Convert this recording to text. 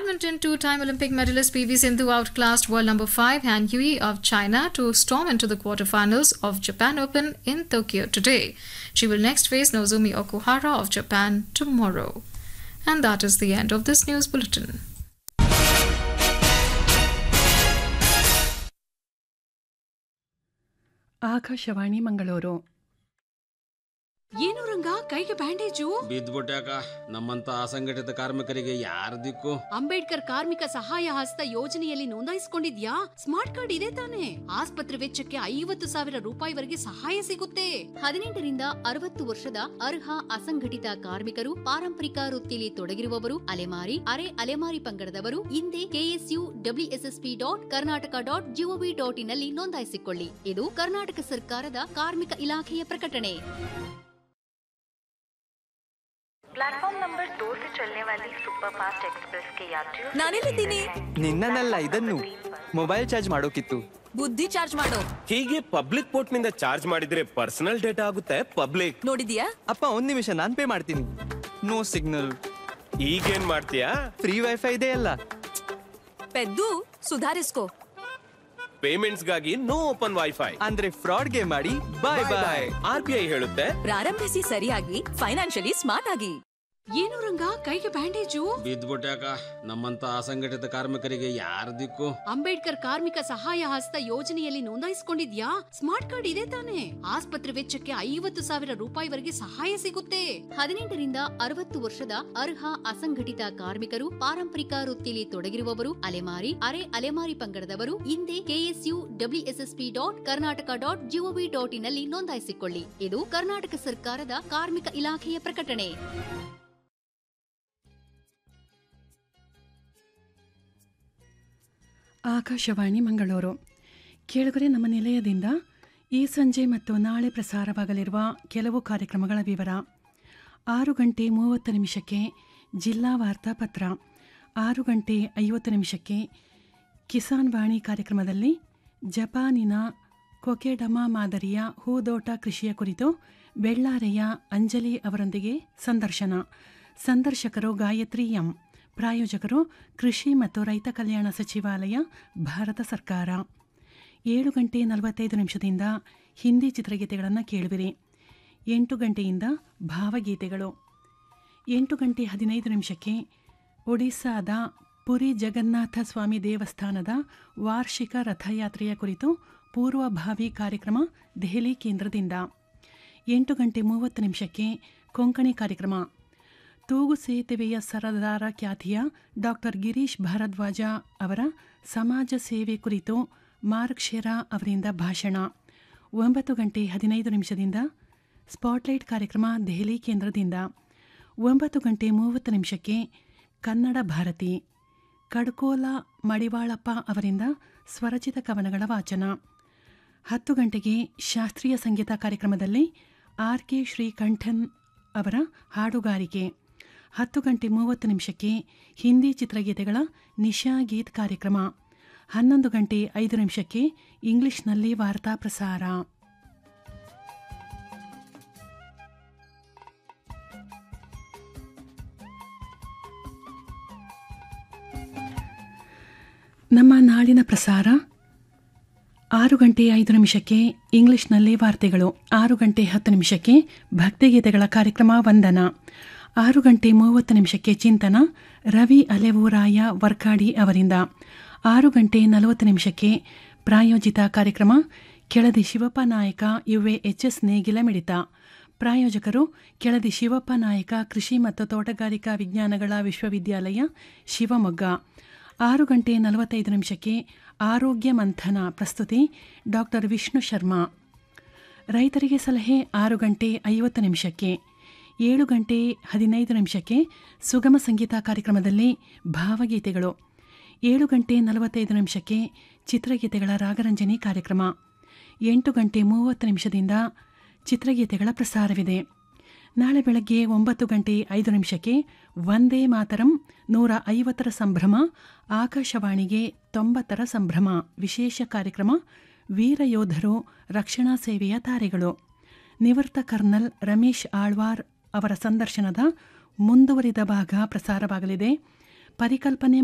badminton, two-time Olympic medalist PV Sindhu outclassed world number 5 Han Yui of China to storm into the quarterfinals of Japan Open in Tokyo today. She will next face Nozumi Okuhara of Japan tomorrow. And that is the end of this news bulletin. Akashvani Mangaluru ಏನು ರಂಗ ಕೈಗೆ bandage ಬಿದ್ದ್ಬಿಟ್ಯಾಕ ನಮ್ಮಂತ ಅಸಂಘಟಿತ ಕಾರ್ಮಿಕರಿಗೆ ಯಾರ ದಿಕ್ಕು ಅಂಬೇಡ್ಕರ್ ಕಾರ್ಮಿಕ ಸಹಾಯ ಹಸ್ತ ಯೋಜನೆಯಲ್ಲಿ ನೋಂದಾಯಿಸಿಕೊಂಡಿದ್ಯಾ ಸ್ಮಾರ್ಟ್ ಕಾರ್ಡ್ ಇದೆ ತಾನೆ ಆಸ್ಪತ್ರೆ ವೆಚ್ಚಕ್ಕೆ ಐವತ್ತು ಸಾವಿರ ರೂಪಾಯಿವರೆಗೆ ಸಹಾಯ ಸಿಗುತ್ತೆ ಹದಿನೆಂಟರಿಂದ ಅರವತ್ತು ವರ್ಷದ ಅರ್ಹ ಅಸಂಘಟಿತ ಕಾರ್ಮಿಕರು ಪಾರಂಪರಿಕ ವೃತ್ತಿಯಲ್ಲಿ ತೊಡಗಿರುವವರು ಅಲೆಮಾರಿ ಅರೆ ಅಲೆಮಾರಿ ಪಂಗಡದವರು ಹಿಂದೆ KSU WSSP dot Karnataka dot GOV dot ಇನ್ನಲ್ಲಿ ನೋಂದಾಯಿಸಿಕೊಳ್ಳಿ ಇದು ಕರ್ನಾಟಕ ಸರ್ಕಾರದ ಕಾರ್ಮಿಕ ಇಲಾಖೆಯ ಪ್ರಕಟಣೆ प्लेटफॉर्म नंबर दो से चलने वाली सुपरफास्ट एक्सप्रेस के यात्रियों से ನಾನೆಲ್ಲಿದ್ದೀನಿ ನಿನ್ನನ್ನಲ್ಲ ಇದನ್ನು ಮೊಬೈಲ್ ಚಾರ್ಜ್ ಮಾಡೋಕಿತ್ತು ಬುದ್ಧಿ ಚಾರ್ಜ್ ಮಾಡೋ ಹೀಗೆ ಪಬ್ಲಿಕ್ ಪೋರ್ಟ್ ನಿಂದ ಚಾರ್ಜ್ ಮಾಡಿದ್ರೆ ಪರ್ಸನಲ್ ಡೇಟಾ ಆಗುತ್ತೆ ಪಬ್ಲಿಕ್ ನೋಡಿದ್ಯಾ ಅಪ್ಪ ಒಂದ್ ನಿಮಿಷ ನಾನ್ ಪೇ ಮಾಡ್ತೀನಿ ನೋ ಸಿಗ್ನಲ್ ಈಗೇನ್ ಮಾಡ್ತೀಯಾ ಫ್ರೀ ವೈಫೈ ಇದೆ ಅಲ್ಲ ಪೆದ್ದು ಸುಧಾರಿಸ್ಕೋ ಪೇಮೆಂಟ್ಸ್ ಗಾಗಿ ನೋ ಓಪನ್ ವೈಫೈ ಅಂದ್ರೆ ಫ್ರಾಡ್ಗೆ ಮಾಡಿ bye bye R B I ಹೇಳುತ್ತೆ ಪ್ರಾರಂಭಿಸಿ ಸರಿಯಾಗಿ ಫೈನಾನ್ಷಿಯಲಿ ಸ್ಮಾರ್ಟ್ ಆಗಿ ಏನು ರಂಗ ಕೈಗೆ ಬ್ಯಾಂಡೇಜು ಬಿದ್ದ್ಬಿಟ್ಯಾಕ ನಮ್ಮಂತ ಅಸಂಘಟಿತ ಕಾರ್ಮಿಕರಿಗೆ ಯಾರ ದಿಕ್ಕು ಅಂಬೇಡ್ಕರ್ ಕಾರ್ಮಿಕ ಸಹಾಯ ಹಸ್ತ ಯೋಜನೆಯಲ್ಲಿ ನೋಂದಾಯಿಸಿಕೊಂಡಿದ್ಯಾ ಸ್ಮಾರ್ಟ್ ಕಾರ್ಡ್ ಇದೆ ತಾನೆ ಆಸ್ಪತ್ರೆ ವೆಚ್ಚಕ್ಕೆ ಐವತ್ತು ಸಾವಿರ ರೂಪಾಯಿವರೆಗೆ ಸಹಾಯ ಸಿಗುತ್ತೆ ಹದಿನೆಂಟರಿಂದ ಅರವತ್ತು ವರ್ಷದ ಅರ್ಹ ಅಸಂಘಟಿತ ಕಾರ್ಮಿಕರು ಪಾರಂಪರಿಕ ವೃತ್ತಿಯಲ್ಲಿ ತೊಡಗಿರುವವರು ಅಲೆಮಾರಿ ಅರೆ ಅಲೆಮಾರಿ ಪಂಗಡದವರು ಹಿಂದೆ KSU WSSP dot Karnataka dot GOV dot ಇನ್ನಲ್ಲಿ ನೋಂದಾಯಿಸಿಕೊಳ್ಳಿ ಇದು ಕರ್ನಾಟಕ ಸರ್ಕಾರದ ಕಾರ್ಮಿಕ ಇಲಾಖೆಯ ಪ್ರಕಟಣೆ ಆಕಾಶವಾಣಿ ಮಂಗಳೂರು ಕೇಳುಗರೆ ನಮ್ಮ ನಿಲಯದಿಂದ ಈ ಸಂಜೆ ಮತ್ತು ನಾಳೆ ಪ್ರಸಾರವಾಗಲಿರುವ ಕೆಲವು ಕಾರ್ಯಕ್ರಮಗಳ ವಿವರ ಆರು ಗಂಟೆ ಮೂವತ್ತು ನಿಮಿಷಕ್ಕೆ ಜಿಲ್ಲಾ ವಾರ್ತಾಪತ್ರ ಆರು ಗಂಟೆ ಐವತ್ತು ನಿಮಿಷಕ್ಕೆ ಕಿಸಾನ್ ವಾಣಿ ಕಾರ್ಯಕ್ರಮದಲ್ಲಿ ಜಪಾನಿನ ಕೊಕೆಡಮ ಮಾದರಿಯ ಹೂದೋಟ ಕೃಷಿಯ ಕುರಿತು ಬೆಳ್ಳಾರೆಯ ಅಂಜಲಿ ಅವರೊಂದಿಗೆ ಸಂದರ್ಶನ ಸಂದರ್ಶಕರು ಗಾಯತ್ರಿ ಎಂ ಪ್ರಾಯೋಜಕರು ಕೃಷಿ ಮತ್ತು ರೈತ ಕಲ್ಯಾಣ ಸಚಿವಾಲಯ ಭಾರತ ಸರ್ಕಾರ ಏಳು ಗಂಟೆ ನಲವತ್ತೈದು ನಿಮಿಷದಿಂದ ಹಿಂದಿ ಚಿತ್ರಗೀತೆಗಳನ್ನು ಕೇಳುವಿರಿ ಎಂಟು ಗಂಟೆಯಿಂದ ಭಾವಗೀತೆಗಳು ಎಂಟು ಗಂಟೆ ಹದಿನೈದು ನಿಮಿಷಕ್ಕೆ ಒಡಿಸ್ಸಾದ ಪುರಿ ಜಗನ್ನಾಥ ಸ್ವಾಮಿ ದೇವಸ್ಥಾನದ ವಾರ್ಷಿಕ ರಥಯಾತ್ರೆಯ ಕುರಿತು ಪೂರ್ವಭಾವಿ ಕಾರ್ಯಕ್ರಮ ದೆಹಲಿ ಕೇಂದ್ರದಿಂದ ಎಂಟು ಗಂಟೆ ಮೂವತ್ತು ನಿಮಿಷಕ್ಕೆ ಕೊಂಕಣಿ ಕಾರ್ಯಕ್ರಮ ತೂಗು ಸೇತುವೆಯ ಸರದಾರ ಖ್ಯಾತಿಯ ಡಾಕ್ಟರ್ ಗಿರೀಶ್ ಭಾರದ್ವಾಜ ಅವರ ಸಮಾಜ ಸೇವೆ ಕುರಿತು ಮಾರ್ಕ್ ಶೆರಾ ಅವರಿಂದ ಭಾಷಣ ಒಂಬತ್ತು ಗಂಟೆ ಹದಿನೈದು ನಿಮಿಷದಿಂದ ಸ್ಪಾಟ್ಲೈಟ್ ಕಾರ್ಯಕ್ರಮ ದೆಹಲಿ ಕೇಂದ್ರದಿಂದ ಒಂಬತ್ತು ಗಂಟೆ ಮೂವತ್ತು ನಿಮಿಷಕ್ಕೆ ಕನ್ನಡ ಭಾರತಿ ಕಡ್ಕೋಲ ಮಡಿವಾಳಪ್ಪ ಅವರಿಂದ ಸ್ವರಚಿತ ಕವನಗಳ ವಾಚನ ಹತ್ತು ಗಂಟೆಗೆ ಶಾಸ್ತ್ರೀಯ ಸಂಗೀತ ಕಾರ್ಯಕ್ರಮದಲ್ಲಿ ಆರ್ ಕೆ ಶ್ರೀಕಂಠನ್ ಅವರ ಹಾಡುಗಾರಿಕೆ ಹತ್ತು ಗಂಟೆ ಮೂವತ್ತು ನಿಮಿಷಕ್ಕೆ ಹಿಂದಿ ಚಿತ್ರಗೀತೆಗಳ ನಿಶಾ ಗೀತ್ ಕಾರ್ಯಕ್ರಮ ಹನ್ನೊಂದು ಗಂಟೆ ಐದು ನಿಮಿಷಕ್ಕೆ ಇಂಗ್ಲಿಷ್ನಲ್ಲಿ ವಾರ್ತಾ ಪ್ರಸಾರ ನಮ್ಮ ನಾಳಿನ ಪ್ರಸಾರ ಆರು ಗಂಟೆ ಐದು ನಿಮಿಷಕ್ಕೆ ಇಂಗ್ಲಿಷ್ನಲ್ಲಿ ವಾರ್ತೆಗಳು ಆರು ಗಂಟೆ ಹತ್ತು ನಿಮಿಷಕ್ಕೆ ಭಕ್ತಿಗೀತೆಗಳ ಕಾರ್ಯಕ್ರಮ ವಂದನ ಆರು ಗಂಟೆ ಮೂವತ್ತು ನಿಮಿಷಕ್ಕೆ ಚಿಂತನ ರವಿ ಅಲೆವೂರಾಯ ವರ್ಕಾಡಿ ಅವರಿಂದ ಆರು ಗಂಟೆ ನಲವತ್ತು ನಿಮಿಷಕ್ಕೆ ಪ್ರಾಯೋಜಿತ ಕಾರ್ಯಕ್ರಮ ಕೆಳದಿ ಶಿವಪ್ಪ ನಾಯಕ ಯುವೆ ಎಚ್ ಎಸ್ ನೇಗಿಲ ಮಿಡಿತ ಪ್ರಾಯೋಜಕರು ಕೆಳದಿ ಶಿವಪ್ಪ ನಾಯಕ ಕೃಷಿ ಮತ್ತು ತೋಟಗಾರಿಕಾ ವಿಜ್ಞಾನಗಳ ವಿಶ್ವವಿದ್ಯಾಲಯ ಶಿವಮೊಗ್ಗ ಆರು ಗಂಟೆ ನಲವತ್ತೈದು ನಿಮಿಷಕ್ಕೆ ಆರೋಗ್ಯ ಮಂಥನ ಪ್ರಸ್ತುತಿ ಡಾಕ್ಟರ್ ವಿಷ್ಣು ಶರ್ಮಾ ರೈತರಿಗೆ ಸಲಹೆ ಆರು ಗಂಟೆ ಐವತ್ತು ನಿಮಿಷಕ್ಕೆ ಏಳು ಗಂಟೆ ಹದಿನೈದು ನಿಮಿಷಕ್ಕೆ ಸುಗಮ ಸಂಗೀತ ಕಾರ್ಯಕ್ರಮದಲ್ಲಿ ಭಾವಗೀತೆಗಳು ಏಳು ಗಂಟೆ ನಲವತ್ತೈದು ನಿಮಿಷಕ್ಕೆ ಚಿತ್ರಗೀತೆಗಳ ರಾಗರಂಜನಿ ಕಾರ್ಯಕ್ರಮ ಎಂಟು ಗಂಟೆ ಮೂವತ್ತು ನಿಮಿಷದಿಂದ ಚಿತ್ರಗೀತೆಗಳ ಪ್ರಸಾರವಿದೆ ನಾಳೆ ಬೆಳಗ್ಗೆ ಒಂಬತ್ತು ಗಂಟೆ ಐದು ನಿಮಿಷಕ್ಕೆ ವಂದೇ ಮಾತರಂ ನೂರ ಐವತ್ತರ ಸಂಭ್ರಮ ಆಕಾಶವಾಣಿಗೆ ತೊಂಬತ್ತರ ಸಂಭ್ರಮ ವಿಶೇಷ ಕಾರ್ಯಕ್ರಮ ವೀರ ಯೋಧರು ರಕ್ಷಣಾ ಸೇವೆಯ ತಾರೆಗಳು ನಿವೃತ್ತ ಕರ್ನಲ್ ರಮೇಶ್ ಆಳ್ವಾರ್ ಅವರ ಸಂದರ್ಶನದ ಮುಂದುವರಿದ ಭಾಗ ಪ್ರಸಾರವಾಗಲಿದೆ ಪರಿಕಲ್ಪನೆ